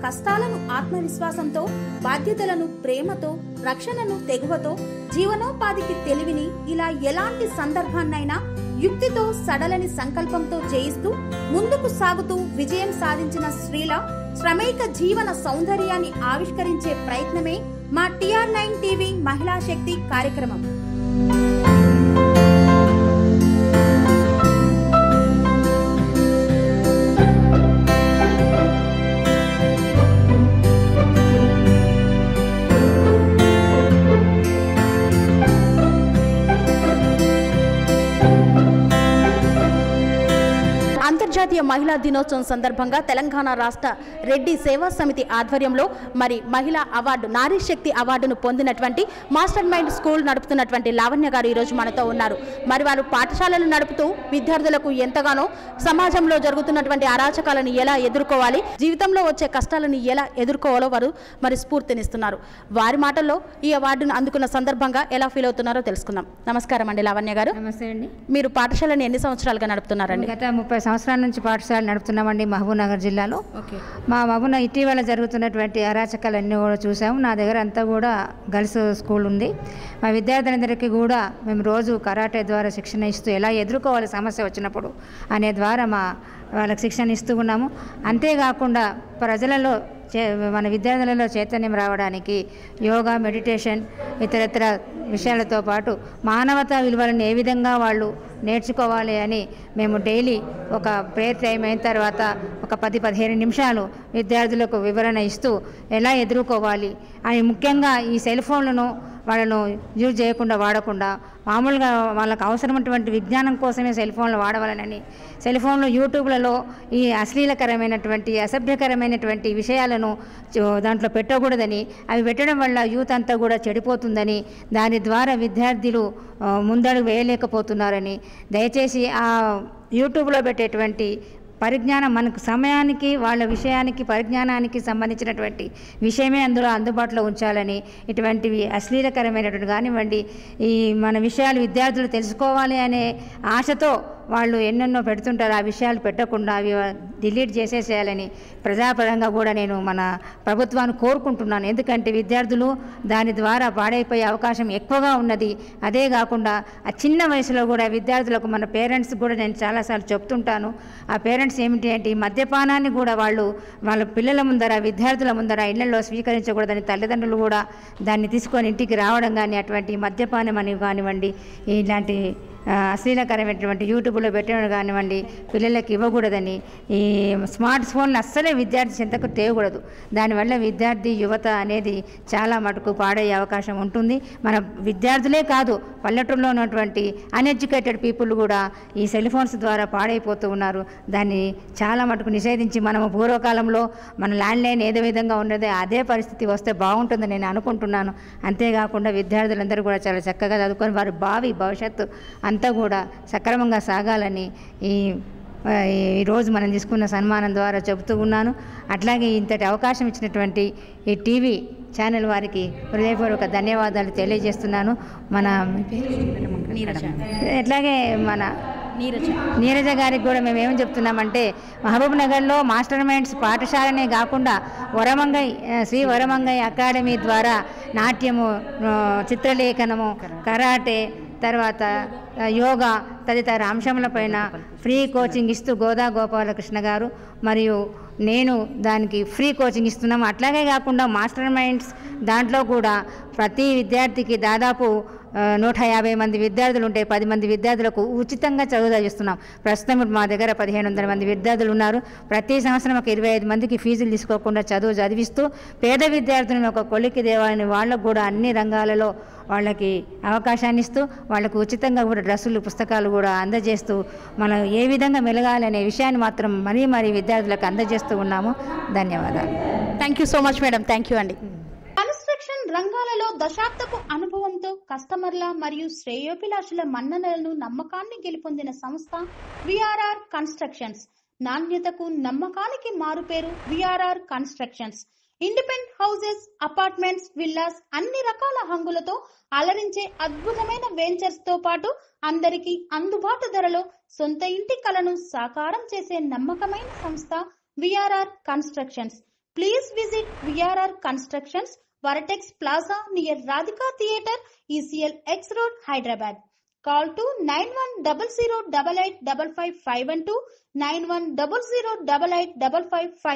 కష్టాలను ఆత్మవిశ్వాసంతో బాధ్యతలను ప్రేమతో రక్షణను తెగువతో జీవనోపాధికి తెలివిని ఇలా ఎలాంటి సందర్భాన్నైనా యుక్తితో సడలని సంకల్పంతో జయిస్తూ ముందుకు సాగుతూ విజయం సాధించిన శ్రీల శ్రమైక జీవన సౌందర్యాన్ని ఆవిష్కరించే ప్రయత్నమే మా టిఆర్ నైన్ టీవీ మహిళా శక్తి కార్యక్రమం అంతర్జాతీయ మహిళా దినోత్సవం సందర్భంగా తెలంగాణ రాష్ట్ర రెడ్డి సేవా సమితి ఆధ్వర్యంలో మరి మహిళా అవార్డు నారీ శక్తి అవార్డును పొందినటువంటి మాస్టర్ మైండ్ స్కూల్ నడుపుతున్నటువంటి లావణ్య గారు ఈరోజు మనతో ఉన్నారు మరి వారు పాఠశాలలు నడుపుతూ విద్యార్థులకు ఎంతగానో సమాజంలో జరుగుతున్నటువంటి అరాచకాలను ఎలా ఎదుర్కోవాలి జీవితంలో వచ్చే కష్టాలను ఎలా ఎదుర్కోవాలో వారు మరి స్ఫూర్తినిస్తున్నారు వారి మాటల్లో ఈ అవార్డును అందుకున్న సందర్భంగా ఎలా ఫీల్ అవుతున్నారో తెలుసుకుందాం నమస్కారం అండి లావణ్య గారు నమస్తే అండి మీరు పాఠశాలను ఎన్ని సంవత్సరాలుగా నడుపుతున్నారండి గత ముప్పై సంవత్సరాల నుంచి పాఠశాల నడుపుతున్నామండి మహబూబ్నగర్ జిల్లాలో ఓకే మా మహబూబ్నగర్ ఇటీవల జరుగుతున్నటువంటి అరాచకాలన్నీ కూడా చూసాము నా దగ్గర అంతా కూడా గర్ల్స్ స్కూల్ ఉంది మా విద్యార్థులందరికీ కూడా మేము రోజు కరాటే ద్వారా శిక్షణ ఇస్తూ ఎలా ఎదుర్కోవాలి సమస్య వచ్చినప్పుడు అనే ద్వారా మా వాళ్ళకి శిక్షణ ఇస్తూ ఉన్నాము అంతేకాకుండా ప్రజలలో చే మన విద్యార్థులలో చైతన్యం రావడానికి యోగా మెడిటేషన్ ఇతరత్ర విషయాలతో పాటు మానవతా విలువలను ఏ విధంగా వాళ్ళు నేర్చుకోవాలి అని మేము డైలీ ఒక ప్రేయర్ టైం అయిన తర్వాత ఒక పది పదిహేను నిమిషాలు విద్యార్థులకు వివరణ ఇస్తూ ఎలా ఎదుర్కోవాలి అని ముఖ్యంగా ఈ సెల్ ఫోన్లను వాళ్ళను యూజ్ చేయకుండా వాడకుండా మామూలుగా వాళ్ళకు అవసరమైనటువంటి విజ్ఞానం కోసమే సెల్ ఫోన్లు వాడవాలని సెల్ ఫోన్లు యూట్యూబ్లలో ఈ అశ్లీలకరమైనటువంటి అసభ్యకరమైనటువంటి విషయాలను చో- దాంట్లో పెట్టకూడదని అవి పెట్టడం వల్ల యూత్ అంతా కూడా చెడిపోతుందని దాని ద్వారా విద్యార్థులు ఆ, ముందడుగు వేయలేకపోతున్నారని దయచేసి ఆ యూట్యూబ్లో పెట్టేటువంటి పరిజ్ఞానం మనకు సమయానికి వాళ్ళ విషయానికి పరిజ్ఞానానికి సంబంధించినటువంటి విషయమే అందులో అందుబాటులో ఉంచాలని ఇటువంటివి అశ్లీలకరమైనటువంటి కానివ్వండి ఈ మన విషయాలు విద్యార్థులు తెలుసుకోవాలి అనే ఆశతో వాళ్ళు ఎన్నెన్నో పెడుతుంటారు ఆ విషయాలు పెట్టకుండా అవి డిలీట్ చేసేసేయాలని ప్రజాపరంగా కూడా నేను మన ప్రభుత్వాన్ని కోరుకుంటున్నాను ఎందుకంటే విద్యార్థులు దాని ద్వారా పాడైపోయే అవకాశం ఎక్కువగా ఉన్నది అదే కాకుండా ఆ చిన్న వయసులో కూడా విద్యార్థులకు మన పేరెంట్స్ కూడా నేను చాలాసార్లు చెప్తుంటాను ఆ పేరెంట్స్ ఏమిటి అంటే ఈ మద్యపానాన్ని కూడా వాళ్ళు వాళ్ళ పిల్లల ముందర విద్యార్థుల ముందర ఇళ్లలో స్వీకరించకూడదని తల్లిదండ్రులు కూడా దాన్ని తీసుకొని ఇంటికి రావడం కానీ అటువంటి మద్యపానం అని కానివ్వండి ఇలాంటి ఆ, అశ్లీలకరమైనటువంటి యూట్యూబ్లో పెట్టడం కానివ్వండి పిల్లలకి ఇవ్వకూడదని ఈ స్మార్ట్ ఫోన్లు అస్సలే విద్యార్థి చింతకు తేయకూడదు దానివల్ల విద్యార్థి యువత అనేది చాలా మటుకు పాడయ్యే అవకాశం ఉంటుంది మన విద్యార్థులే కాదు పల్లెటూరులో ఉన్నటువంటి అన్ఎడ్యుకేటెడ్ పీపుల్ కూడా ఈ సెల్ ఫోన్స్ ద్వారా పాడైపోతూ ఉన్నారు దాన్ని చాలా మటుకు నిషేధించి మనము పూర్వకాలంలో మన ల్యాండ్లైన్ ఏదో విధంగా ఉన్నదో అదే పరిస్థితి వస్తే బాగుంటుందని నేను అనుకుంటున్నాను అంతేకాకుండా విద్యార్థులందరూ కూడా చాలా చక్కగా చదువుకొని వారి భావి భవిష్యత్తు అంతా కూడా సక్రమంగా సాగాలని ఈ ఆ, ఈ రోజు మనం తీసుకున్న సన్మానం ద్వారా చెబుతూ ఉన్నాను అట్లాగే ఇంతటి అవకాశం ఇచ్చినటువంటి ఈ టీవీ ఛానల్ వారికి హృదయపూర్వక ధన్యవాదాలు తెలియజేస్తున్నాను మన ఎట్లాగే మన నీరజ నీరజ గారికి కూడా మేము ఏమని చెప్తున్నామంటే మహబూబ్ నగర్లో మాస్టర్ మైండ్స్ పాఠశాలనే కాకుండా వరమంగై ఆ, శ్రీ వరమంగై అకాడమీ ద్వారా నాట్యము ఆ, చిత్రలేఖనము కరాటే తర్వాత ఆ, యోగా తదితర అంశములపైన ఫ్రీ కోచింగ్ ఇస్తూ గోదా గోపాలకృష్ణ గారు మరియు నేను దానికి ఫ్రీ కోచింగ్ ఇస్తున్నాము అట్లాగే కాకుండా మాస్టర్ మైండ్స్ దాంట్లో కూడా ప్రతి విద్యార్థికి దాదాపు ఆ, నూట యాభై మంది విద్యార్థులు ఉంటే పది మంది విద్యార్థులకు ఉచితంగా చదువు చదివిస్తున్నాం ప్రస్తుతం ఇప్పుడు మా దగ్గర పదిహేను వందల మంది విద్యార్థులు ఉన్నారు ప్రతి సంవత్సరం ఒక ఇరవై ఐదు మందికి ఫీజులు తీసుకోకుండా చదువు చదివిస్తూ పేద విద్యార్థులను ఒక కొలిక్కి దేవాలని వాళ్ళకు కూడా అన్ని రంగాలలో వాళ్ళకి అవకాశాన్ని ఇస్తూ వాళ్ళకు ఉచితంగా కూడా డ్రెస్సులు పుస్తకాలు కూడా అందజేస్తూ మనం ఏ విధంగా మెలగాలి అనే విషయాన్ని మాత్రం మరీ మరీ విద్యార్థులకు అందజేస్తూ ఉన్నాము ధన్యవాదాలు thank you so much madam thank you అండి కన్స్ట్రక్షన్ రంగాలలో దశాబ్దపు అనుభవంతో కస్టమర్ల మరియు శ్రేయోభిలాషుల మన్ననలను నమ్మకాన్ని గెలుపొందిన సంస్థ విఆర్ఆర్ కన్స్ట్రక్షన్స్ నాణ్యతకు నమ్మకానికి మారుపేరు VRR constructions independent houses apartments villas అన్ని రకాల హంగులతో అలరించే అద్భుతమైన వెంచర్స్ తో పాటు అందరికీ అందుబాటు ధరలో సొంత ఇంటి కలను సాకారం చేసే నమ్మకమైన సంస్థ VRR constructions Please visit VRR Constructions, Varatex Plaza near Radhika Theatre, ECL X Road, Hyderabad. Call to 9100885551 91008855